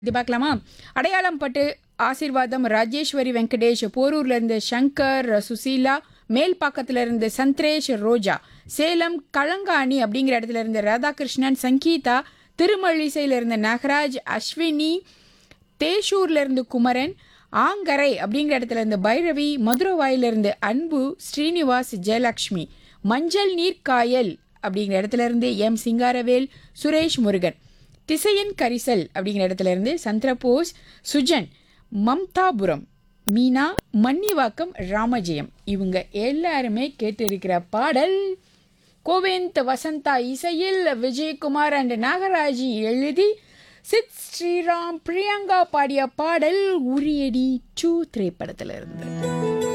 இது பார்க்கலாமா அடையாளம் பட்டு ஆசீர்வாதம் ராஜேஸ்வரி வெங்கடேஷ் போரூர்ல இருந்து சங்கர் சுசீலா மேல்பாக்கத்துல இருந்து சந்திரேஷ் ரோஜா சேலம் களங்காணி அப்படிங்கிற இடத்துல இருந்து ராதாகிருஷ்ணன் சங்கீதா திருமழிசையில இருந்து நாகராஜ் அஸ்வினி தேஷூர்ல இருந்து குமரன் ஆங்கரை அப்படிங்கிற இடத்துல இருந்து பைரவி மதுரவாயில இருந்து அன்பு ஸ்ரீனிவாஸ் ஜெயலக்ஷ்மி மஞ்சள் நீர் காயல் அப்படிங்கிற இடத்துல இருந்து எம் சிங்காரவேல் சுரேஷ் முருகன் திசையன் கரிசல் அப்படிங்கிற இடத்துல இருந்து சந்திரபோஸ் சுஜன் மம்தாபுரம் மீனா மன்னிவாக்கம் ராமஜெயம் இவங்க எல்லாருமே கேட்டு இருக்கிற பாடல் கோவிந்த் வசந்தா இசையில் விஜயகுமார் அண்ட் நாகராஜி எழுதி சித் ஸ்ரீராம் பிரியங்கா பாடிய பாடல் உரியடி டூ திரைப்படத்துல இருந்து